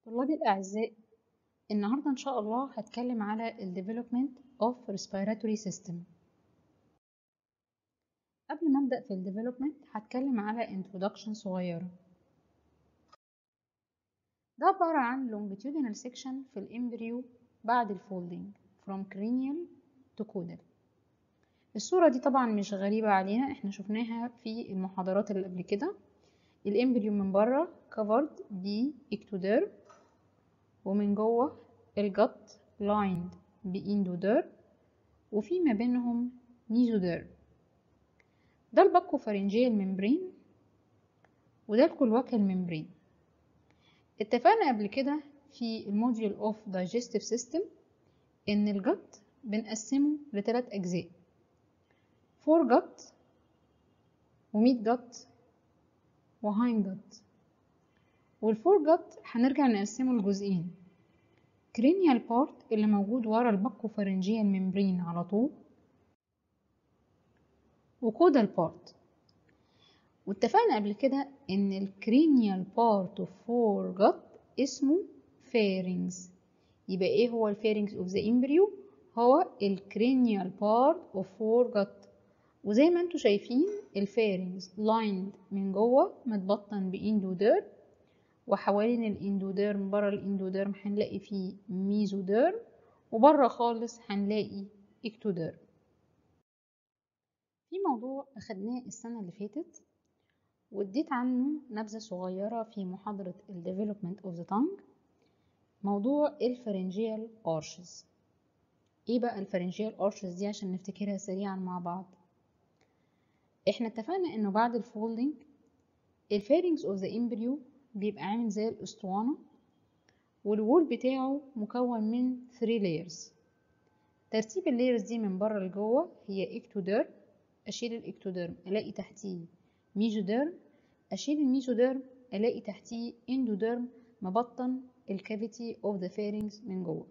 طلابي الأعزاء النهاردة إن شاء الله هتكلم على ال Development of Respiratory System قبل ما أبدأ في ال Development هتكلم على Introduction صغيرة ده عبارة عن longitudinal section في الإمبريو بعد الفولدينج from cranial to caudal الصورة دي طبعا مش غريبة علينا احنا شفناها في المحاضرات اللي قبل كده الإمبريو من بره covered بإكتوديرم ومن جوه الجت لايند بإندوديرم وفي ما بينهم ميزوديرم ده الباكو فارنجيال ممبرين وده الكلواكال ممبرين اتفقنا قبل كده في الموديول اوف digestive سيستم ان الجت بنقسمه لثلاث اجزاء فور جت وميت جت وهايند جت والفور جت هنرجع نقسمه لجزئين كرينيال بارت اللي موجود ورا الباكو فارنجيال ممبرين على طول وكودال بارت واتفقنا قبل كده ان الكرينيال بارت اوف فور جت اسمه فارنجز يبقى ايه هو الفارنجز اوف ذا امبريو هو الكرينيال بارت اوف فور جت وزي ما انتم شايفين الفارنجز لايند من جوه متبطن باندوديرم وحوالين الاندوديرم بره الاندوديرم هنلاقي فيه ميزوديرم وبره خالص هنلاقي اكتوديرم في موضوع أخدناه السنة اللي فاتت واديت عنه نبذة صغيرة في محاضرة ال Development of the Tongue موضوع الفرنجيال Arches ايه بقى الفرنجيال Arches دي عشان نفتكرها سريعا مع بعض احنا اتفقنا انه بعد الفولدنج الفارنجز اوف ذا امبريو بيبقى عامل زي الاسطوانة والوول بتاعه مكون من 3 layers ترتيب اللايرز دي من بره لجوه هي اكتوديرم اشيل الاكتوديرم الاقي تحتيه ميزوديرم اشيل الميزوديرم الاقي تحتيه اندوديرم مبطن الكافيتي اوف ذا فارنجز من جوه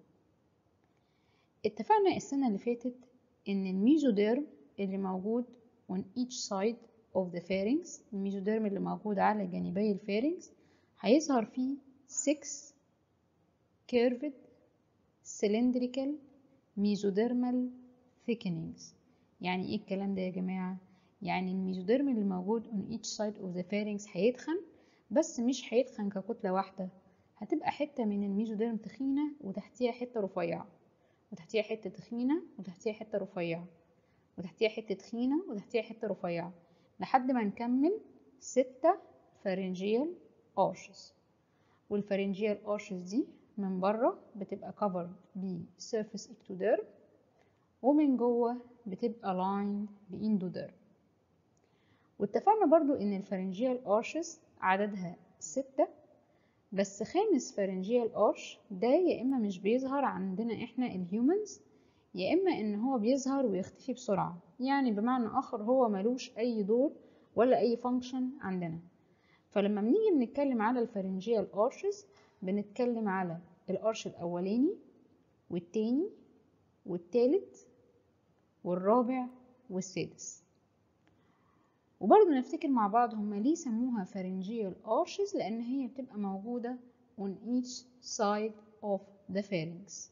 اتفقنا السنة اللي فاتت ان الميزوديرم اللي موجود on each side of the pharynx الميزوديرم اللي موجود على جانبي الفارنكس هيظهر فيه 6 curved cylindrical mesodermal thickenings يعني ايه الكلام ده يا جماعة يعني الميزوديرم اللي موجود on each side of the pharynx هيتخن بس مش هيتخن ككتلة واحدة هتبقى حتة من الميزوديرم تخينة وتحتيها حتة رفيعة وتحتيها حتة تخينة وتحتيها حتة رفيعة وتحتيها حتة تخينة وتحتيها حتة رفيعة لحد ما نكمل ستة فارنجيال arches والفارنجيال arches دي من بره بتبقى covered بسيرفيس ectoderm ومن جوه بتبقى lined باندوديرم واتفقنا برضو ان الفارنجيال arches عددها ستة بس خامس فارنجيال arch ده يا اما مش بيظهر عندنا احنا الهيومنز يا اما ان هو بيظهر ويختفي بسرعة يعني بمعنى اخر هو ملوش اي دور ولا اي فانكشن عندنا فلما بنيجي بنتكلم على الفارنجيال ارشز بنتكلم على الارش الاولاني والتاني والتالت والرابع والسادس وبرضه نفتكر مع بعض هما ليه سموها فارنجيال arches لان هي بتبقى موجودة on each side of the pharynx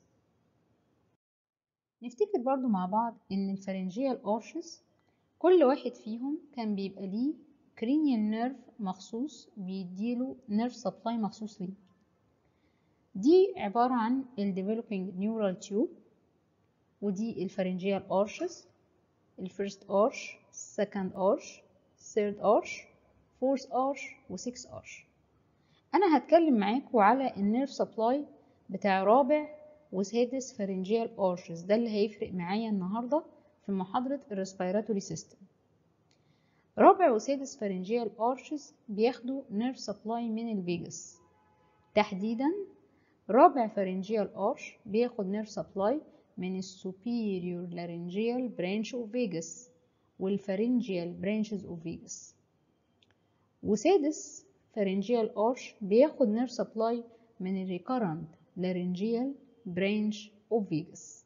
نفتكر برضو مع بعض ان الفارنجيال arches كل واحد فيهم كان بيبقى ليه cranial nerve مخصوص بيديله nerve supply مخصوص ليه دي عبارة عن ال developing neural tube ودي الفارنجيال arches الفيرست arch second arch third arch fourth arch و sixth arch أنا هتكلم معاكم على النيرف سبلاي بتاع رابع وسادس فارنجيال arches ده اللي هيفرق معايا النهاردة في محاضرة الريسبيراتوري سيستم رابع وسادس فارنجيال arches بياخدوا نيرف سبلاي من الفيجاس تحديدا رابع فارنجيال arch بياخد نيرف سبلاي من السوبيريور لارنجيال برانش اوف فيجاس والفارنجيال برانشز اوف فيجاس وسادس فارنجيال arch بياخد نيرف سبلاي من الريكارنت لارنجيال برانش اوف فيجاس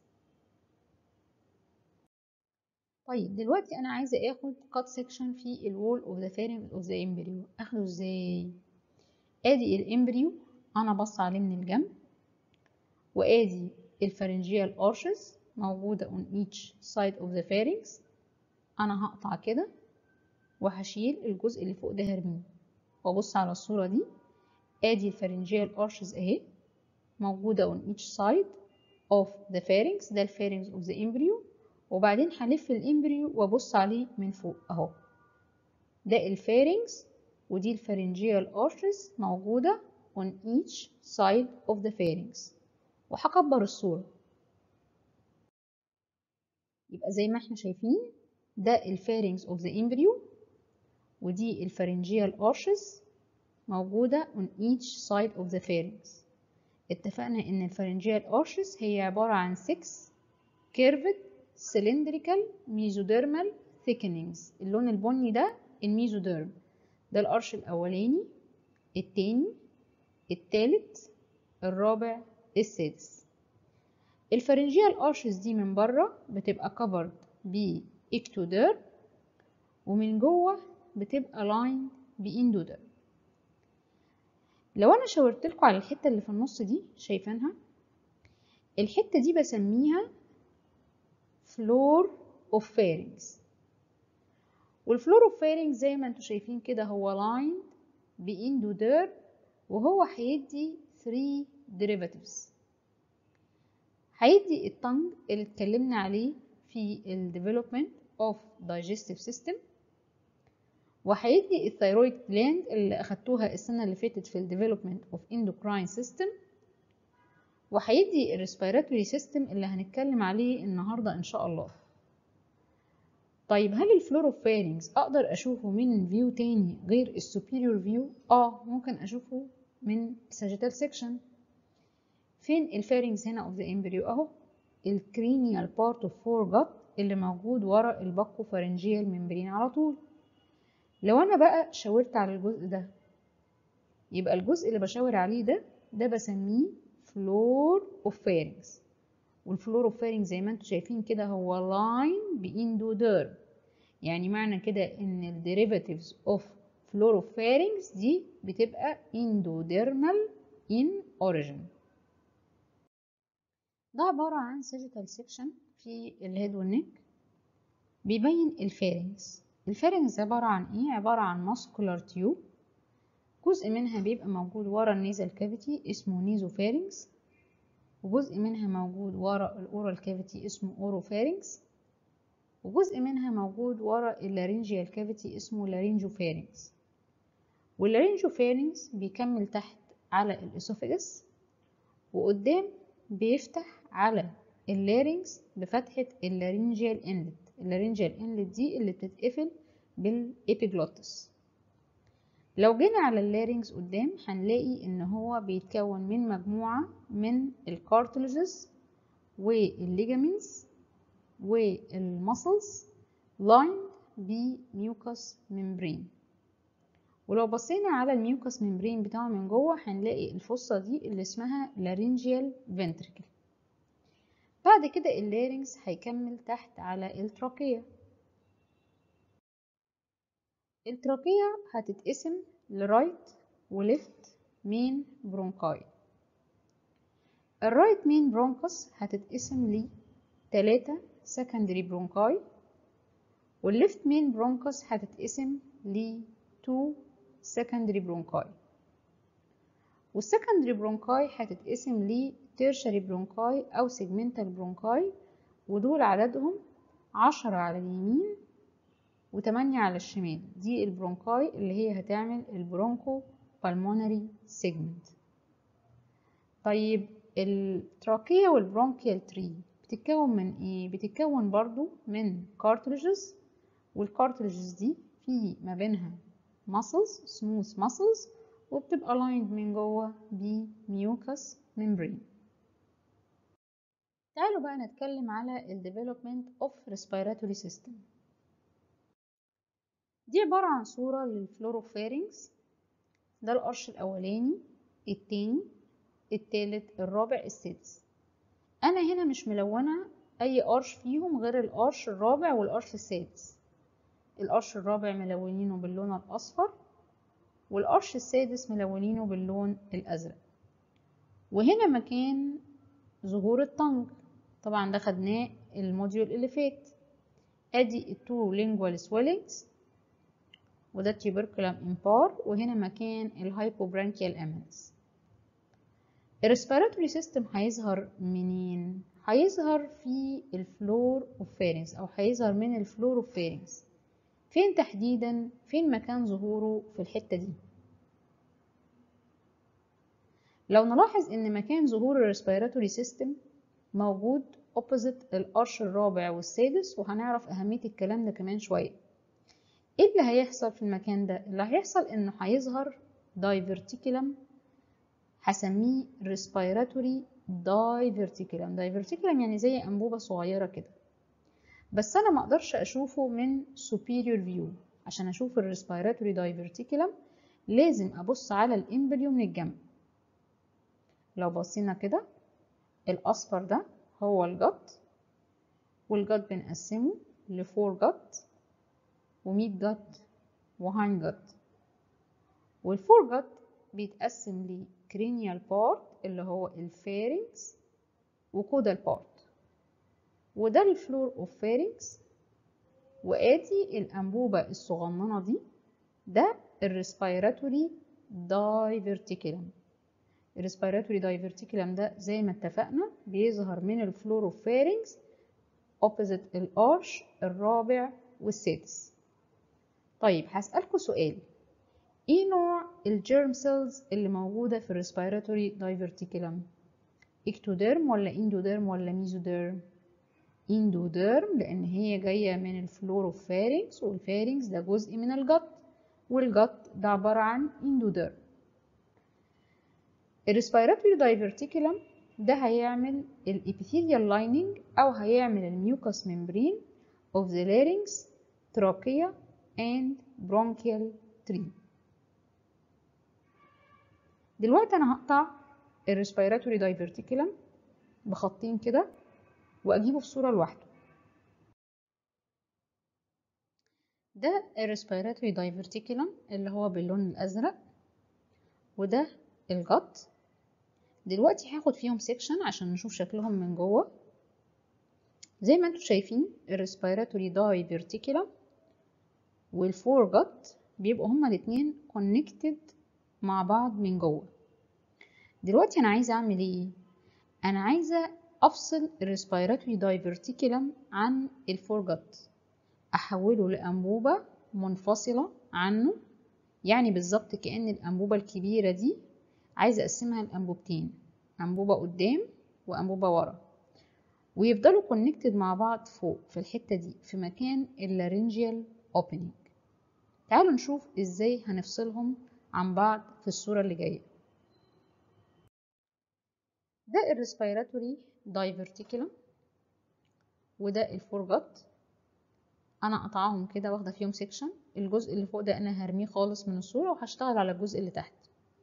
طيب دلوقتي انا عايزه اخد كات سيكشن في الوول اوف ذا فارنج اوف ذا امبريو اخده ازاي ادي الامبريو انا بص عليه من الجنب وادي الفارنجيال arches موجودة on each side of the pharynx انا هقطع كده وهشيل الجزء اللي فوق ده هرميه وابص على الصورة دي ادي الفارنجيال arches اهي موجودة on each side of the pharynx ده الفارنكس of the embryo وبعدين هلف الامبريو وابص عليه من فوق اهو ده الفارنكس ودي الفارنجيال arches موجودة on each side of the pharynx وهكبر الصورة يبقى زي ما احنا شايفين ده الفارنكس of the embryo ودي الفارنجيال arches موجودة on each side of the pharynx اتفقنا ان الفارنجيال arches هي عبارة عن 6 curved cylindrical mesodermal thickenings اللون البني ده الميزوديرم ده القرش الأولاني التاني التالت الرابع السادس الفارنجيال arches دي من بره بتبقى covered بإكتوديرم ومن جوه بتبقى لاين بإندوديرم لو أنا شاورت لكم على الحتة اللي في النص دي شايفينها الحتة دي بسميها فلور اوف فارنجز والفلور اوف فارنجز زي ما انتم شايفين كده هو لاين باندودير وهو هيدي 3 derivatives هيدي التنج اللي اتكلمنا عليه في ال development of digestive system وهيدي الثيرويد gland اللي اخدتوها السنة اللي فاتت في ال development of endocrine system وهيدي الريسبيراتوري سيستم اللي هنتكلم عليه النهارده ان شاء الله طيب هل الفلوروفارينجز اقدر اشوفه من فيو تاني غير السوبيريور فيو اه ممكن اشوفه من sagittal سيكشن فين الفارينجز هنا اوف ذا امبريو اهو الكرينيال بارت اوف فور جت اللي موجود ورا الباكو فارنجيال ممبرين على طول لو انا بقى شاورت على الجزء ده يبقى الجزء اللي بشاور عليه ده ده بسميه فلور اوف فارنجز والفلور اوف فارنجز زي ما انتم شايفين كده هو لاين باندوديرم يعني معنى كده ان الديريفاتيفز اوف فلور اوف فارنجز دي بتبقى اندوديرمال ان اوريجين ده عبارة عن سيجيتال سيكشن في الهيد والنك بيبين الفارنجز الفارنجز عبارة عن ايه عبارة عن ماسكولار تيوب جزء منها بيبقى موجود ورا النيزل كافيتي اسمه نيزو فارنجز وجزء منها موجود ورا الاورال كافيتي اسمه اورو فارنجز وجزء منها موجود ورا اللارينجيال كافيتي اسمه لارينجو فارنجز واللارينجو فارنجز بيكمل تحت على الاسوفجس وقدام بيفتح على اللارينجز بفتحة اللارينجيال انلت اللارينجيال انلت دي اللي بتتقفل بالإبيجلوتس لو جينا على اللارينجز قدام هنلاقي ان هو بيتكون من مجموعة من الكارتلجز والليجامنتس والمسلز لاين بميوكس ممبرين ولو بصينا على الميوكس ممبرين بتاعه من جوه هنلاقي الفصة دي اللي اسمها لارينجيال فنتريكل بعد كده اللارينجز هيكمل تحت على التراكية التراكية هتتقسم لرايت وليفت مين برونكاي الرايت مين برونكس هتتقسم ل تلاتة سكندري برونكاي والليفت مين برونكس هتتقسم ل 2 سكندري برونكاي والسكندري برونكاي هتتقسم ل تيرشري برونكاي او سيجمنتال برونكاي ودول عددهم عشرة على اليمين وتمانية على الشمال دي البرونكاي اللي هي هتعمل البرونكو بالمونري سيجمنت طيب التراكية والبرونكيال تري بتتكون من ايه بتتكون برضو من كارتلجز والكارتلجز دي في ما بينها muscles smooth muscles وبتبقى lined من جوه بميوكس ممبرين تعالوا بقى نتكلم على ال development of respiratory system دي عبارة عن صورة للفلوروفارينكس ده القرش الأولاني التاني التالت الرابع السادس أنا هنا مش ملونة أي قرش فيهم غير القرش الرابع والقرش السادس القرش الرابع ملونينه باللون الأصفر والقرش السادس ملونينه باللون الأزرق وهنا مكان ظهور الطنج طبعا ده خدناه الموديول اللي فات ادي التو لينجوال سويلنجز وده tuberculum impar وهنا مكان الهايبوبرانكيال امينس الريسبيراتوري سيستم هيظهر منين هيظهر في الفلور اوف فيرنس او هيظهر من الفلور اوف فيرنس فين تحديدا فين مكان ظهوره في الحته دي لو نلاحظ ان مكان ظهور الريسبيراتوري سيستم موجود opposite القرش الرابع والسادس وهنعرف اهميه الكلام ده كمان شويه ايه اللي هيحصل في المكان ده اللي هيحصل انه هيظهر دايفرتيكولم هسميه respiratory diverticulum diverticulum يعني زي انبوبه صغيره كده بس انا ما اقدرش اشوفه من superior view عشان اشوف الريسبيراتوري diverticulum لازم ابص على الامبريو من الجنب لو بصينا كده الاصفر ده هو الجت والجت بنقسمه لفور جت وميت جت وهاين جت والفور جت بيتقسم لي cranial part اللي هو الفارنكس وكودال بارت وده الفلور اوف فارنكس وادي الانبوبه الصغننه دي ده الريسبيراتوري دايفرتيكولم الريسبيراتوري دايفرتيكولم ده زي ما اتفقنا بيظهر من الفلور اوف فارنكس opposite الارش الرابع والسادس طيب هسألكوا سؤال ايه نوع الجيرم سيلز اللي موجودة في الريسبيراتوري دايفرتيكولم اكتوديرم ولا اندوديرم ولا ميزوديرم اندوديرم لان هي جاية من الفلور اوف فارنكس والفارنكس ده جزء من الجت والجت ده عبارة عن اندوديرم الريسبيراتوري دايفرتيكولم ده هيعمل الابيثيليال لايننج او هيعمل الميوكس ممبرين of the larynx trachea and bronchial tree دلوقتي انا هقطع الريسبيراتوري دايفرتيكولم بخطين كده واجيبه في صوره لوحده ده الريسبيراتوري دايفرتيكولم اللي هو باللون الازرق وده الجت دلوقتي هاخد فيهم سيكشن عشان نشوف شكلهم من جوه زي ما انتم شايفين الريسبيراتوري دايفرتيكولم والفور جت بيبقوا هما الاتنين كونكتد مع بعض من جوه دلوقتي انا عايزه اعمل ايه انا عايزه افصل الريسبيراتوري دايفرتيكولم عن الفور جت احوله لانبوبه منفصله عنه يعني بالظبط كأن الأنبوبة الكبيرة دي عايزة أقسمها لأنبوبتين أنبوبة قدام وأنبوبة ورا ويفضلوا كونكتد مع بعض فوق في الحتة دي في مكان اللارنجيال اوبننج تعالوا نشوف ازاي هنفصلهم عن بعض في الصورة اللي جاية ده الريسبيراتوري دايفرتيكولم وده الفورجت انا قطعهم كده واخده فيهم سيكشن الجزء اللي فوق ده انا هرميه خالص من الصوره وهشتغل على الجزء اللي تحت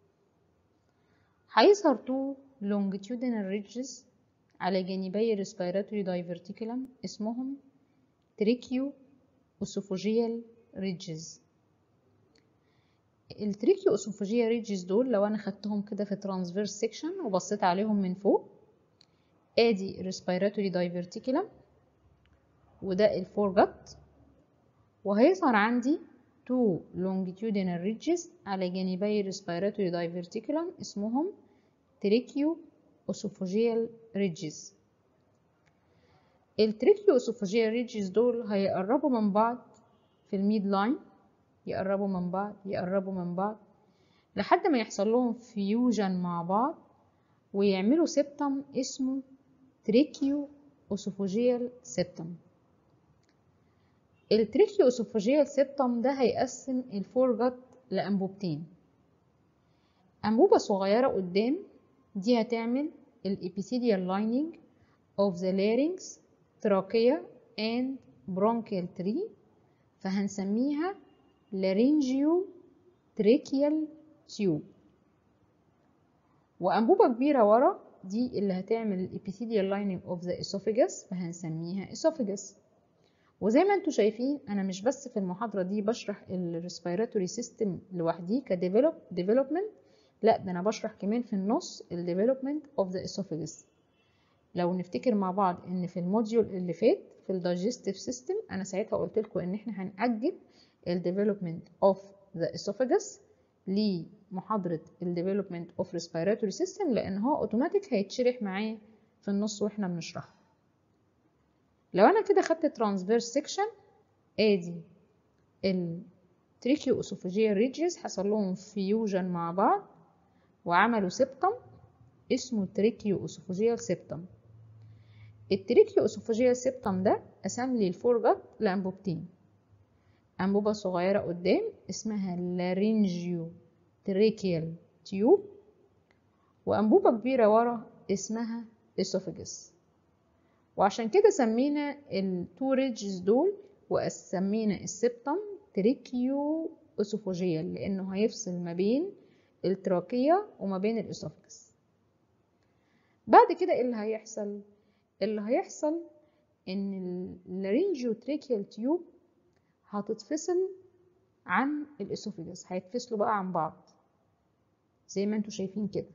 هيظهر تو longitudinal ridges على جانبي الريسبيراتوري دايفرتيكولم اسمهم تريكيو اسوفوجيال ريدجز التريكيو اسوفوجيال ريدجز دول لو انا خدتهم كده في ترانسفيرس سيكشن وبصيت عليهم من فوق ادي الريسبيراتوري دايفرتيكولم وده الفورجت وهيظهر عندي two longitudinal ridges على جانبي الريسبيراتوري دايفرتيكولم اسمهم تريكيو اسوفوجيال ريدجز التريكيو اسوفوجيال ريدجز دول هيقربوا من بعض في الميد لاين يقربوا من بعض يقربوا من بعض لحد ما يحصل لهم فيوجن مع بعض ويعملوا سبتم اسمه تريكيو اسوفوجيال سبتم التريكيو اسوفوجيال سيبتم ده هيقسم الفورجت لأنبوبتين أنبوبة صغيرة قدام دي هتعمل الابيثيليال lining of the larynx trachea and bronchial tree فهنسميها laryngeal tracheal tube وأنبوبة كبيرة ورا دي اللي هتعمل الابيثيليال lining of the esophagus فهنسميها esophagus وزي ما انتم شايفين انا مش بس في المحاضرة دي بشرح الريسبيراتوري سيستم لوحديه كديفلوب ديفلوبمنت لا ده انا بشرح كمان في النص ال development of the esophagus لو نفتكر مع بعض ان في الموديول اللي فات في الدايجستيف سيستم انا ساعتها قلت لكم ان احنا هنأجل ال development of the esophagus لمحاضرة ال development of respiratory system لان هو اوتوماتيك هيتشرح معايا في النص واحنا بنشرحه لو انا كده خدت ترانسفيرس سيكشن ادي التريكيو اسوفاجيال ريدجز حصل لهم فيوجن مع بعض وعملوا سبتم اسمه تريكيو اسوفاجيال سبتم التريكيو اسوفاجيال سبتم ده قسم لي الفورجت لانبوبتين انبوبه صغيره قدام اسمها لارينجيو تريكيال تيوب وانبوبه كبيره ورا اسمها اسوفاجس وعشان كده سمينا التو ريدجز دول وسمينا السبتم تريكيو اسوفاجيال لانه هيفصل ما بين التراكية وما بين الاسوفاجس بعد كده ايه اللي هيحصل اللي هيحصل ان اللارينجيو تريكيال تيوب هتتفصل عن الاسوفاجس هيتفصلوا بقى عن بعض زي ما انتوا شايفين كده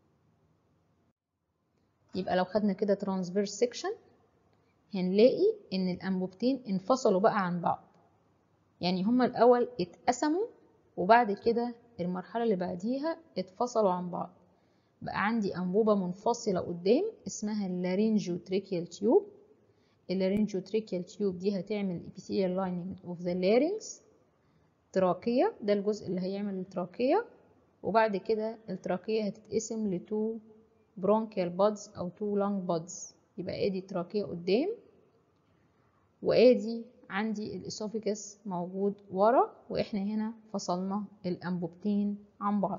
يبقى لو خدنا كده ترانسفيرس سيكشن هنلاقي ان الانبوبتين انفصلوا بقى عن بعض يعني هما الاول اتقسموا وبعد كده المرحلة اللي بعديها اتفصلوا عن بعض بقى عندي انبوبة منفصلة قدام اسمها اللارينجيو تريكيال تيوب اللارينجيو تريكيال تيوب دي هتعمل epithelial lining of the larynx تراكية ده الجزء اللي هيعمل التراكية وبعد كده التراكية هتتقسم لتو bronchial buds أو two lung buds يبقى ادي تراكية قدام وادي عندي الاسوفيجس موجود ورا واحنا هنا فصلنا الانبوبتين عن بعض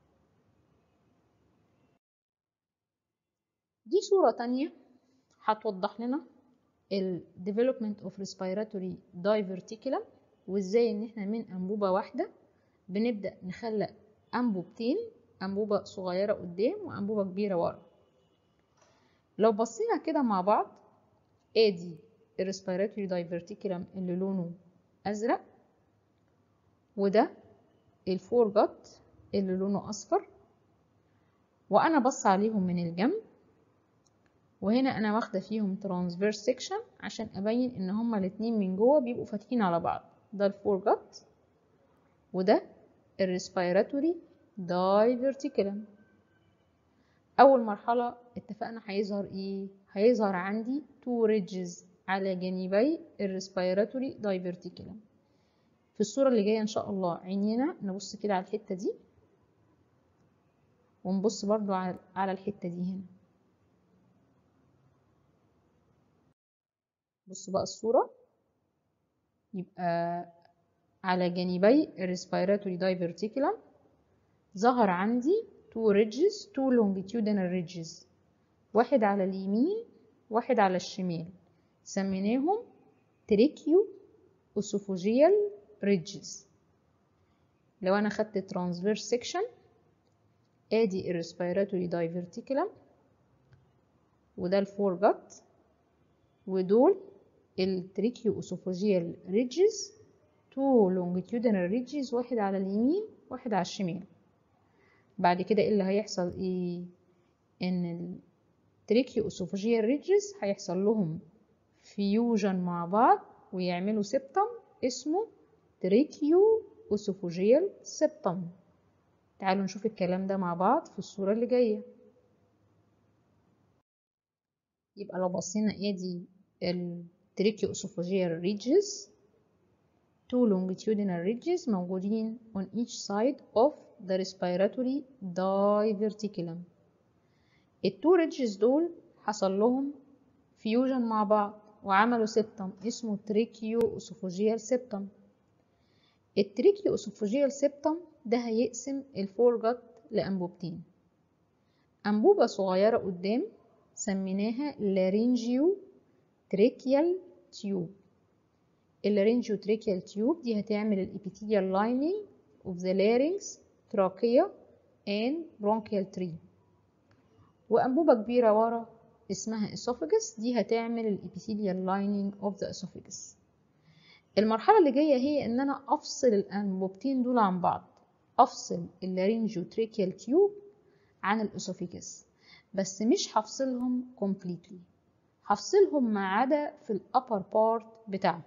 دي صورة تانية هتوضح لنا ال development of respiratory diverticulum وازاي ان احنا من انبوبة واحدة بنبدأ نخلق انبوبتين انبوبة صغيرة قدام وانبوبة كبيرة ورا لو بصينا كده مع بعض ادي الريسبيراتوري دايفرتيكولم اللي لونه ازرق وده الفورجت اللي لونه اصفر وانا بص عليهم من الجنب وهنا انا واخده فيهم ترانسفيرس سيكشن عشان ابين ان هما الاتنين من جوه بيبقوا فاتحين على بعض ده الفورجت وده الريسبيراتوري دايفرتيكولم اول مرحله اتفقنا هيظهر ايه هيظهر عندي تو ريدجز على جانبي الريسبيراتوري دايفرتيكولم في الصورة اللي جاية إن شاء الله عينينا نبص كده على الحتة دي ونبص برضو على الحتة دي هنا بصوا بقى الصورة يبقى على جانبي الريسبيراتوري دايفرتيكولم ظهر عندي two ridges two longitudinal ridges واحد على اليمين واحد على الشمال سميناهم تريكيو اسوفوجيال ريدجز لو انا خدت ترانسفيرس سيكشن ادي الريسبيراتوري دايفرتيكولم وده الفورجت ودول التريكيو اسوفوجيال ريدجز تو لونجيتيودينال ريدجز واحد على اليمين واحد على الشمال بعد كده ايه اللي هيحصل ايه ان التريكيو اسوفاجيال ريدجز هيحصل لهم فيوجن مع بعض ويعملوا سبتم اسمه تريكيو اسوفاجيال سبتم تعالوا نشوف الكلام ده مع بعض في الصورة اللي جاية يبقى لو بصينا ادي التريكيو اسوفاجيال ريدجز two longitudinal ridges موجودين on each side of the respiratory diverticulum التو ريدجز دول حصل لهم فيوجن مع بعض وعملوا سبتم اسمه تريكيو اسوفوجيال سبتم التريكيو اسوفوجيال سبتم ده هيقسم الفورجت لأنبوبتين أنبوبة صغيرة قدام سميناها لارينجيو تريكيال تيوب اللارينجيو تريكيال تيوب دي هتعمل الابيثيليال لايننج of the larynx trachea and bronchial tree وأنبوبة كبيرة ورا اسمها esophagus دي هتعمل الابيثيليال lining of the esophagus المرحلة اللي جاية هي إن أنا أفصل الأنبوبتين دول عن بعض افصل اللارينجيو تريكيال تيوب عن الاسوفيجس بس مش هفصلهم completely هفصلهم ما عدا في الابر بارت بتاعه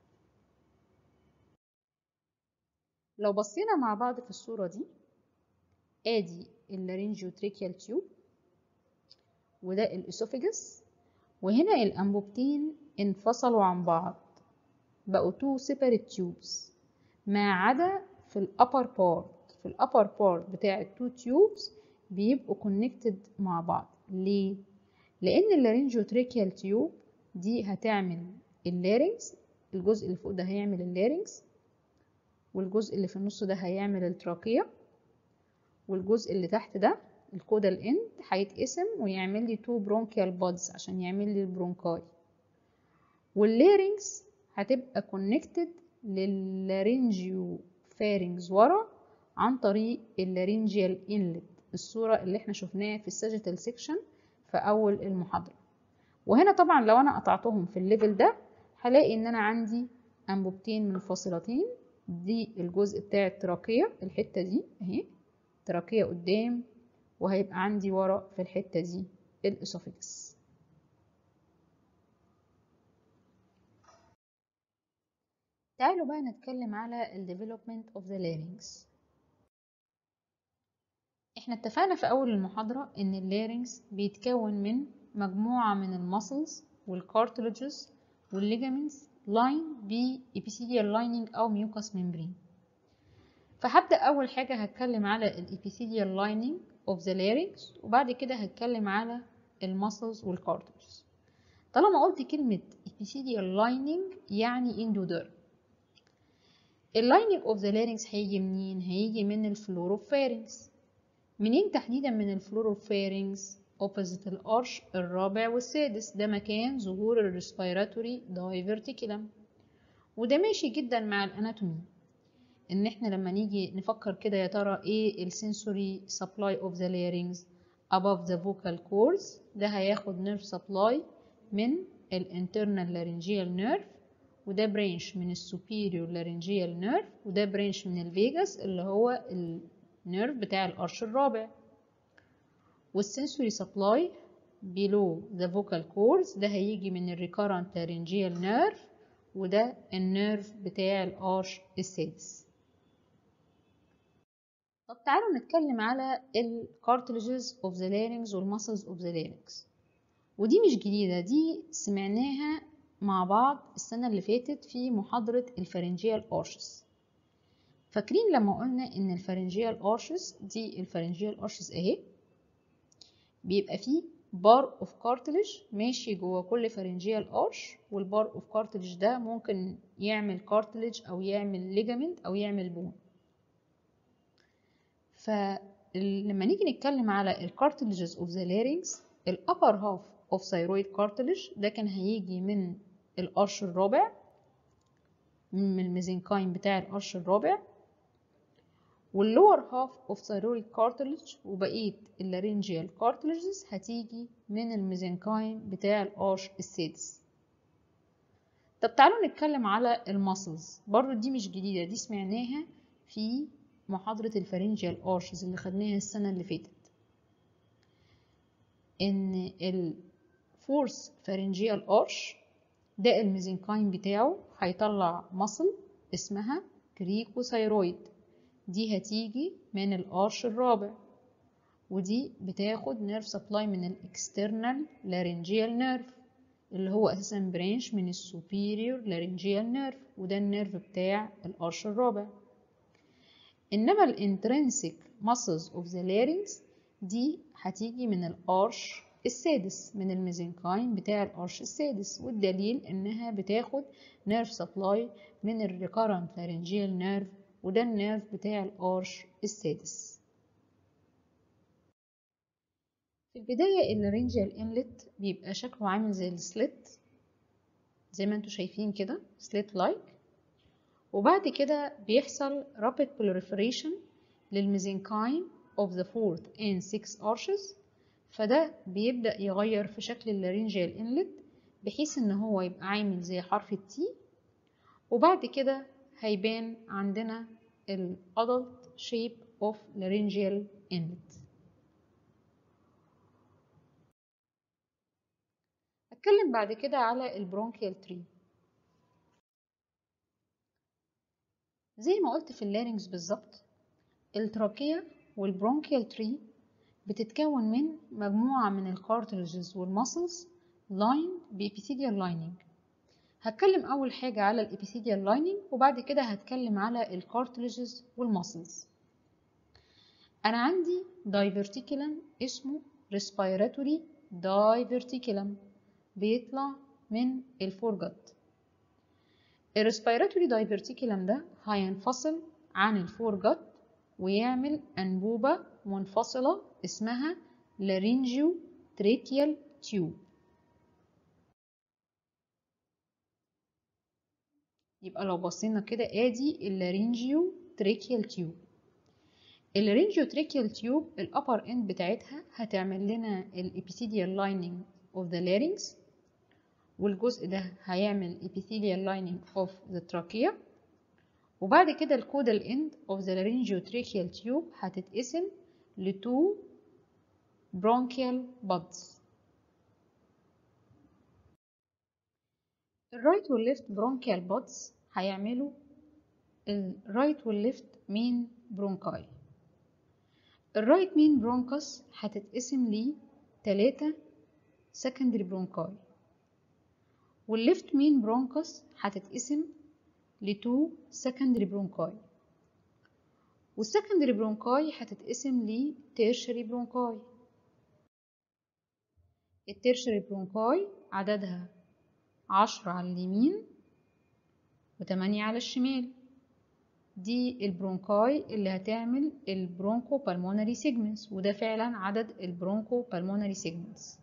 لو بصينا مع بعض في الصورة دي ادي اللارينجيو تريكيال تيوب وده الاسوفيجس وهنا الانبوبتين انفصلوا عن بعض بقوا تو separate tubes ما عدا في الابر بارت في الابر بارت بتاع التو تيوبس بيبقوا connected مع بعض ليه لان اللارينجيوتريكيال تيوب دي هتعمل اللارينكس الجزء اللي فوق ده هيعمل اللارينكس والجزء اللي في النص ده هيعمل التراكية والجزء اللي تحت ده الكودال اند هيتقسم ويعمل لي تو برونكيال بادز عشان يعمل لي البرونكاي واللارينكس هتبقى كونكتد لللارينجيو فارنجز ورا عن طريق اللارينجيال انلت الصورة اللي احنا شفناها في الساجيتال سيكشن في اول المحاضرة وهنا طبعا لو انا قطعتهم في الليفل ده هلاقي ان انا عندي انبوبتين منفصلتين دي الجزء بتاع التراكية الحتة دي اهي تراكية قدام وهيبقى عندي ورا في الحتة دي الاسوفيكس تعالوا بقى نتكلم على ال development of the larynx احنا اتفقنا في اول المحاضرة ان اللارynx بيتكون من مجموعة من المسلز والكارتلجز والليجامنتس لاين ب epithelial lining او mucous membrane فهبدأ اول حاجة هتكلم على ال epithelial lining of the larynx وبعد كده هتكلم على المسلز والكارتلجز طالما قلت كلمة epithelial lining يعني endoderm اللايننج اوف ذا لارynx هيجي منين هيجي من الفلوروفارينكس منين تحديدا من الفلوروفارينكس opposite الارش الرابع والسادس ده مكان ظهور الريسبيراتوري دايفرتيكولم وده ماشي جدا مع الاناتومي ان احنا لما نيجي نفكر كده يا ترى ايه السنسوري سبلاي اوف ذا لارynx above the vocal cords ده هياخد نيرف سبلاي من الانترنال لارنجيال نيرف وده برانش من السوبيريور لارنجيال نيرف وده برانش من الفيجاس اللي هو النيرف بتاع القرش الرابع والسنسوري سبلاي below the vocal cords ده هيجي من الريكارنت لارنجيال نيرف وده النيرف بتاع القرش السادس طب تعالوا نتكلم على الكارتلجز اوف ذا larynx والمسلز اوف ذا larynx ودي مش جديدة دي سمعناها مع بعض السنة اللي فاتت في محاضرة الفارنجيال أورشس فاكرين لما قلنا إن الفارنجيال أورشس دي الفارنجيال أورشس أهي بيبقى فيه بار اوف كارتلج ماشي جوه كل فارنجيال أرش والبار اوف كارتلج ده ممكن يعمل كارتلج أو يعمل ليجامنت أو يعمل بون فلما نيجي نتكلم على الكارتلجز اوف ذا لارينكس الابر هاف اوف ثايرويد كارتلج ده كان هيجي من القرش الرابع من الميزنكايم بتاع القرش الرابع واللور هاف اوف ثايرويد كارتلج وبقيه اللارينجيال كارتلجز هتيجي من الميزنكايم بتاع القرش السادس طب تعالوا نتكلم على الماسلز برضو دي مش جديده دي سمعناها في محاضره الفارنجيال ارشز اللي خدناها السنه اللي فاتت ان الفورس فارنجيال ارش ده الميزنكايم بتاعه هيطلع مصل اسمها كريكوثايرويد دي هتيجي من القرش الرابع ودي بتاخد نيرف سبلاي من الاكسترنال لارنجيال نيرف اللي هو اساسا برانش من السوبيريور لارنجيال نيرف وده النيرف بتاع القرش الرابع انما الانترنسيك muscles of the larynx دي هتيجي من القرش السادس من الميزنكايم بتاع القرش السادس والدليل انها بتاخد نيرف سبلاي من الريكارنت لارنجيال نيرف وده النيرف بتاع القرش السادس في البداية اللارنجيال انلت بيبقى شكله عامل زي السليت زي ما انتوا شايفين كده سليت لايك وبعد كده بيحصل rapid proliferation للميزنكايم of the fourth and sixth arches فده بيبدأ يغير في شكل اللارنجيال انلت بحيث ان هو يبقى عامل زي حرف التي وبعد كده هيبان عندنا الادلت shape of laryngeal inlet هتكلم بعد كده على البرونكيال تري زي ما قلت في اللارynx بالظبط التراكية والبرونكيال تري بتتكون من مجموعة من الكارتلجز والمسلز لاين بإبيثيديال لايننج هتكلم أول حاجة على الإبيثيديال لايننج وبعد كده هتكلم على الكارتلجز والمسلز أنا عندي دايفرتيكولم اسمه respiratory diverticulum بيطلع من الفورجت الريسبيراتوري دايفرتيكولم ده هينفصل عن الفورجت ويعمل أنبوبة منفصلة اسمها لارينجيو تريكيال تيوب يبقى لو بصينا كده ادي اللارينجيو تريكيال تيوب اللارينجيو تريكيال تيوب الابر اند بتاعتها هتعمل لنا الابيثيديال لايننج اوف ذا larynx والجزء ده هيعمل epithelial lining of the trachea وبعد كده الكودال end of the laryngeotracheal tube هتتقسم ل two bronchial buds الرايت والليفت bronchial buds هيعملوا الرايت والليفت مين برونكاي الرايت مين برونكس هتتقسم ل تلاتة secondary bronchi والليفت مين برونكس هتتقسم لتو secondary bronchi والسكندري برونكاي هتتقسم لتيرشري برونكاي التيرشري برونكاي عددها عشرة على اليمين وتمانية على الشمال دي البرونكاي اللي هتعمل البرونكو بالمونري سيجمنتس وده فعلا عدد البرونكو بالمونري سيجمنتس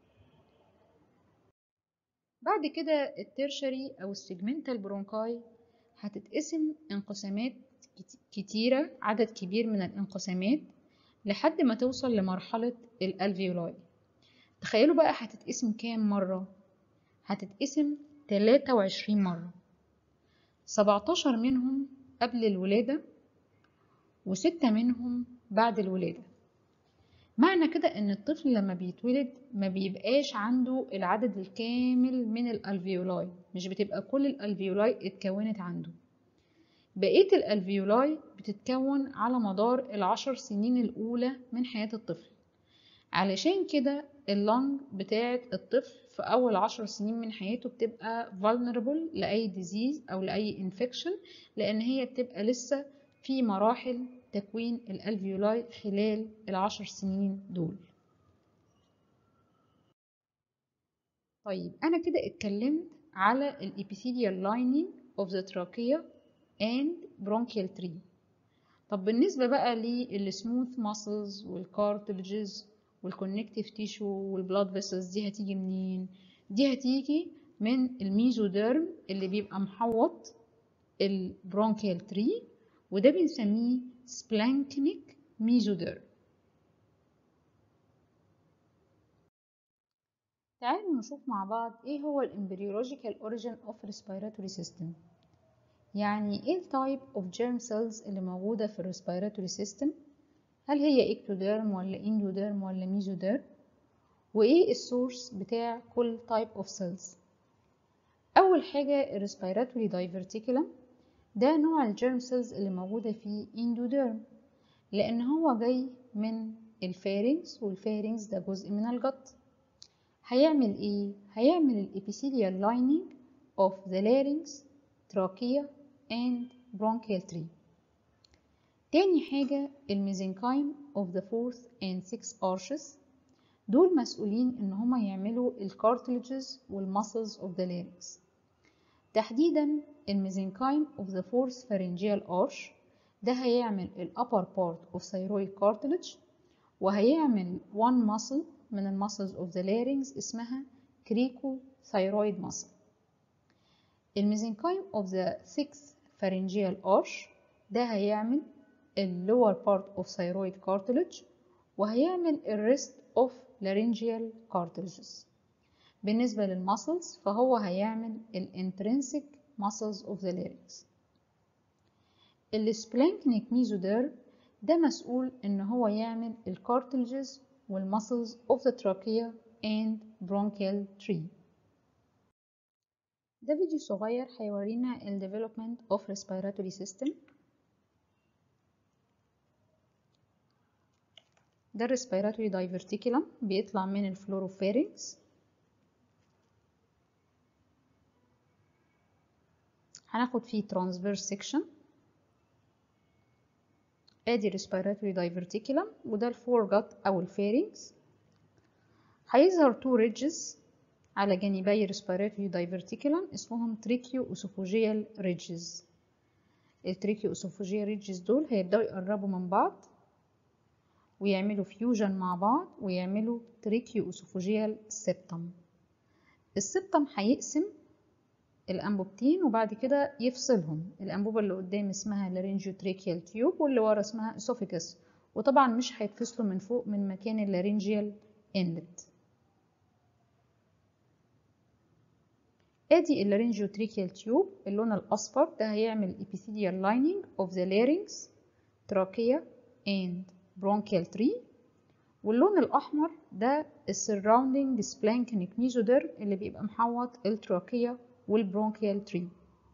بعد كده الترشري أو السيجمنتال برونكاي هتتقسم انقسامات كتيرة عدد كبير من الانقسامات لحد ما توصل لمرحلة الألفيولاي تخيلوا بقى هتتقسم كام مرة هتتقسم 23 مرة 17 منهم قبل الولادة وستة منهم بعد الولادة معنى كده ان الطفل لما بيتولد ما بيبقاش عنده العدد الكامل من الالفيولاي مش بتبقى كل الالفيولاي اتكونت عنده بقية الالفيولاي بتتكون على مدار العشر سنين الاولى من حياة الطفل علشان كده اللنج بتاعة الطفل في اول عشر سنين من حياته بتبقى vulnerable لاي ديزيز او لاي infection لان هي بتبقى لسه في مراحل تكوين الالفيولاي خلال العشر سنين دول طيب انا كده اتكلمت على الابيثيليال lining of the trachea and bronchial tree طب بالنسبة بقى للسموث muscles والكارتلجز والكونكتيف تيشو والبلاد فيسلز دي هتيجي منين دي هتيجي من الميزوديرم اللي بيبقى محوط البرونكيال تري وده بنسميه سبلانكنيك ميزوديرم تعالوا نشوف مع بعض ايه هو الامبريولوجيكال اوريجين اوف ريسبيراتوري سيستم يعني ايه التايب اوف جيرم سيلز اللي موجوده في الريسبيراتوري سيستم هل هي اكتوديرم ولا اندوديرم ولا ميزوديرم وايه السورس بتاع كل تايب اوف سيلز اول حاجه الريسبيراتوري دايفرتيكولم ده نوع الجيرم سيلز اللي موجوده في اندوديرم لان هو جاي من الفارنكس والفارنكس ده جزء من الجت هيعمل ايه هيعمل الابيثيليال lining of the larynx trachea and bronchial tree تاني حاجة الميزنكايم of the fourth and sixth arches دول مسؤولين ان هما يعملوا الكارتلجز والمسلز of the larynx تحديدا الميزنكايم of the fourth pharyngeal arch ده هيعمل ال upper part of thyroid cartilage وهيعمل one muscle من المسلز of the larynx اسمها cricothyroid muscle الميزنكايم of the sixth pharyngeal arch ده هيعمل ال lower part of thyroid cartilage وهيعمل ال rest of laryngeal cartilages بالنسبة للمسلز فهو هيعمل ال intrinsic muscles of the larynx السبلانكنيك ميزوديرم ده مسؤول ان هو يعمل الكارتلجز والمسلز of the trachea and bronchial tree ده فيديو صغير هيورينا ال development of respiratory system ده الريسبيراتوري diverticulum بيطلع من الفلوروفارينكس هناخد فيه transverse section ادي respiratory diverticulum وده الفورجت او الفارينكس هيظهر تو ridges على جانبي respiratory diverticulum اسمهم tracheoesophageal ridges التريكيوسوفوجيال ridges دول هيبدأوا يقربوا من بعض ويعملوا فيوجن مع بعض ويعملوا تريكيوسوفوجيال سيبتم السبتم هيقسم الانبوبتين وبعد كده يفصلهم الانبوبه اللي قدام اسمها لارينجيوتريكيال تيوب واللي ورا اسمها اسوفيكس وطبعا مش هيتفصلوا من فوق من مكان اللارينجيال انلت ادي اللارينجيوتريكيال تيوب اللون الاصفر ده هيعمل epithelial lining of the larynx trachea and bronchial tree واللون الأحمر ده السراوندينج splanchnic mesoderm اللي بيبقى محوط التراكية والبرونكيال تري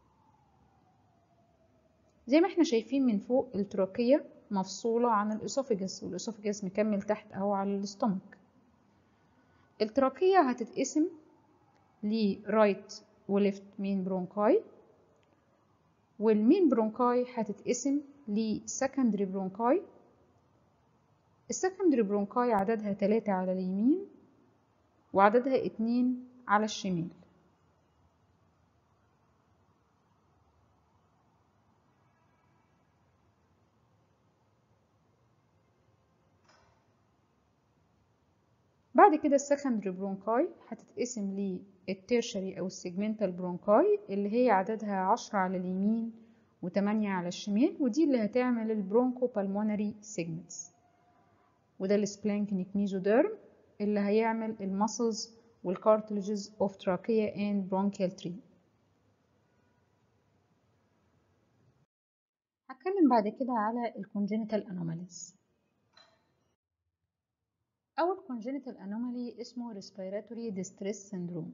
زي ما احنا شايفين من فوق التراكية مفصولة عن الأسوفجس والأسوفجس مكمل تحت أهو على الاستومك التراكية هتتقسم لرايت وليفت مين برونكاي والمين برونكاي هتتقسم لسكندري برونكاي السكندري برونكاي عددها تلاتة على اليمين وعددها اتنين على الشمال بعد كده السكندري برونكاي هتتقسم للتيرشري او السيجمنتال برونكاي اللي هي عددها عشرة على اليمين وتمانية على الشمال ودي اللي هتعمل البرونكو بالمونري سيجمنتس وده السبلانكنيك ميزوديرم اللي هيعمل المسلز والكارتلجز of trachea and bronchial tree هتكلم بعد كده على الكونجينيتال anomalies أول congenital anomaly اسمه respiratory distress syndrome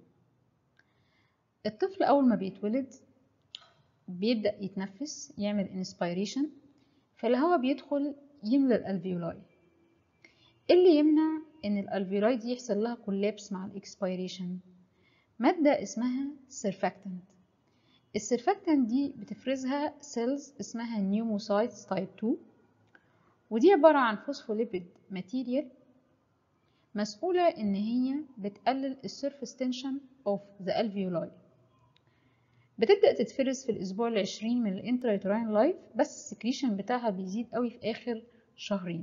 الطفل أول ما بيتولد بيبدأ يتنفس يعمل inspiration فالهواء بيدخل يملى الألفيولاي اللي يمنع ان الالفيولاي دي يحصل لها كولابس مع الاكسبيريشن مادة اسمها سيرفاكتنت السيرفاكتنت دي بتفرزها سيلز اسمها نيوموسايتس تايب 2 ودي عبارة عن فوسفوليبيد ماتيريال مسؤولة ان هي بتقلل السيرفس تنشن اوف ذا الفيولاي بتبدأ تتفرز في الأسبوع العشرين من الانترايتراين لايف بس السكريشن بتاعها بيزيد قوي في آخر شهرين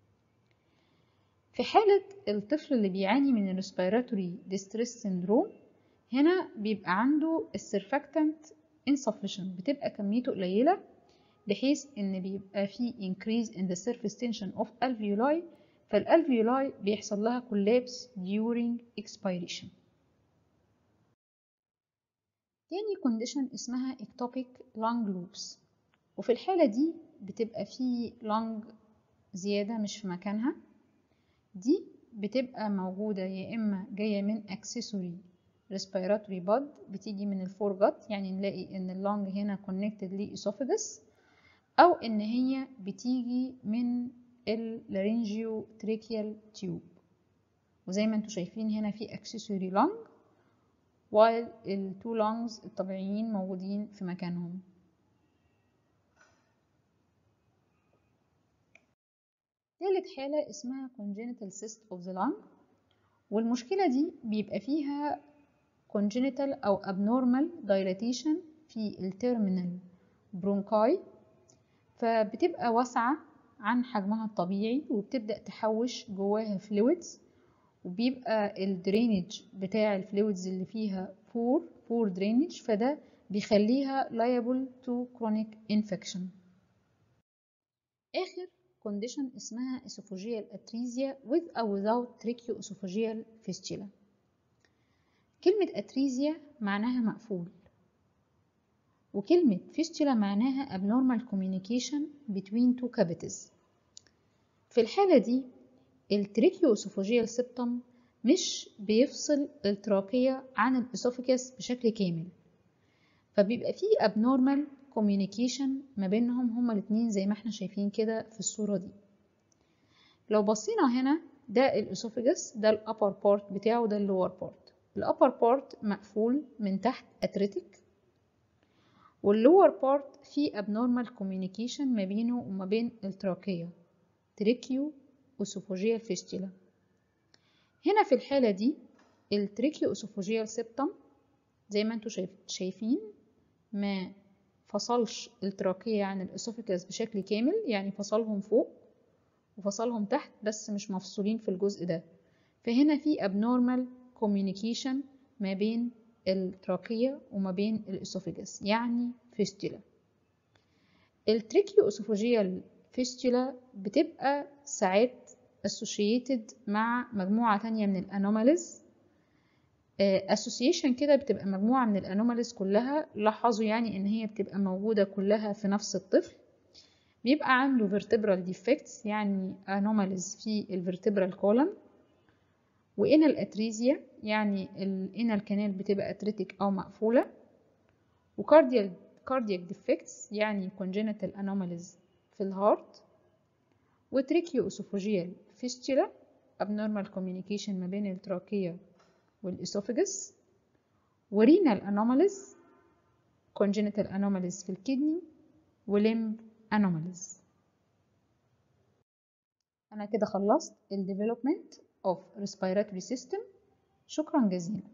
في حالة الطفل اللي بيعاني من الريسبيراتوري ديستريس سيندروم هنا بيبقى عنده السيرفاكتنت insufficient بتبقى كميته قليلة بحيث ان بيبقى فيه increase in the surface tension of alveoli فالالفيولاي بيحصل لها collapse during expiration تاني condition اسمها ectopic lung loops وفي الحالة دي بتبقى فيه lung زيادة مش في مكانها دي بتبقى موجودة يا إما جاية من accessory respiratory bud بتيجي من الفورجت يعني نلاقي إن اللونج هنا connected لإسوفجس أو إن هي بتيجي من اللارينجيو تريكيال تيوب وزي ما انتوا شايفين هنا في accessory lung while ال two lungs الطبيعيين موجودين في مكانهم تالت حالة اسمها congenital cyst of the lung والمشكلة دي بيبقى فيها congenital أو abnormal dilatation في التيرمينال برونكاي فبتبقى واسعة عن حجمها الطبيعي وبتبدأ تحوش جواها فلويدز وبيبقى الدرينج بتاع الفلويدز اللي فيها فور فور درينج فده بيخليها liable to chronic infection آخر condition اسمها esophageal atresia with or without tracheoesophageal fistula كلمة atresia معناها مقفول وكلمة fistula معناها abnormal communication between two cavities في الحالة دي التريكيوسوفوجيال سيبتم مش بيفصل التراكية عن الإسوفيجاس بشكل كامل فبيبقى فيه abnormal communication ما بينهم هما الاتنين زي ما احنا شايفين كده في الصورة دي لو بصينا هنا ده الإسوفيجاس ده الأبر بارت بتاعه ده اللور بارت الأبر بارت مقفول من تحت أتريتك واللور بارت فيه abnormal communication ما بينه وما بين التراكية تريكيو أسوفوجيال فيستيلا هنا في الحالة دي التريكيو أسوفوجيال سيبتم زي ما انتوا شايف شايفين ما فصلش التراكية عن الأسوفيكاس بشكل كامل يعني فصلهم فوق وفصلهم تحت بس مش مفصولين في الجزء ده فهنا في abnormal communication ما بين التراكية وما بين الأسوفيجاس يعني فيستولا التريكيو أسوفوجيال فيستولا بتبقى ساعات associated مع مجموعة تانية من الأنوماليز association كده بتبقى مجموعة من الأنوماليز كلها لاحظوا يعني إن هي بتبقى موجودة كلها في نفس الطفل بيبقى عنده vertebral defects يعني anomalies في الvertebral column وإنال أتريزيا يعني الإنال كانال بتبقى أتريتك أو مقفولة وكارديال cardiac defects يعني congenital anomalies في الهارت وتريكيو أسوفوجيال فيستولا abnormal communication ما بين التراكية والإسوفجس ورينال anomalies congenital anomalies في الكدني ولمب anomalies أنا كده خلصت ال development of respiratory system شكرا جزيلا